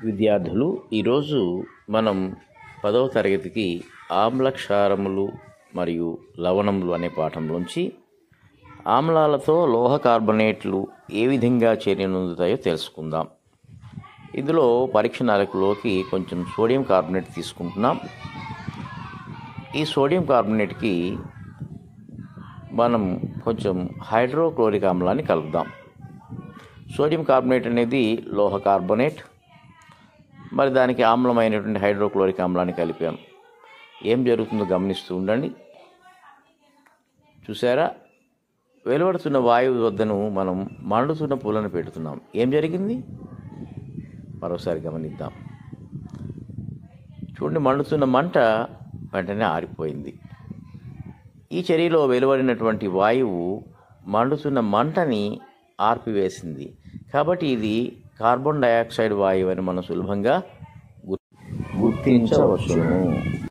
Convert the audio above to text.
విద్యార్థులు ఈరోజు మనం పదవ తరగతికి ఆమ్ల క్షారములు మరియు లవణములు అనే పాఠంలోంచి ఆమ్లాలతో లోహ కార్బొనేట్లు ఏ విధంగా చర్య నొందుతాయో తెలుసుకుందాం ఇందులో పరీక్ష నరకులోకి కొంచెం సోడియం కార్బొనేట్ తీసుకుంటున్నాం ఈ సోడియం కార్బొనేట్కి మనం కొంచెం హైడ్రోక్లోరిక్ ఆమ్లాన్ని కలుపుదాం సోడియం కార్బొనేట్ అనేది లోహ కార్బొనేట్ మరి దానికి ఆమ్లమైనటువంటి హైడ్రోక్లోరిక్ ఆమ్లాన్ని కలిపాం ఏం జరుగుతుందో గమనిస్తూ ఉండండి చూసారా వెలువడుతున్న వాయువు వద్దను మనం మండుతున్న పూలను పెడుతున్నాం ఏం జరిగింది మరోసారి గమనిద్దాం చూడండి మండుతున్న మంట వెంటనే ఆరిపోయింది ఈ చర్యలో వెలువడినటువంటి వాయువు మండుతున్న మంటని ఆర్పివేసింది కాబట్టి ఇది కార్బన్ డయాక్సైడ్ వాయువు అని మనం సులభంగా గుర్తించవచ్చును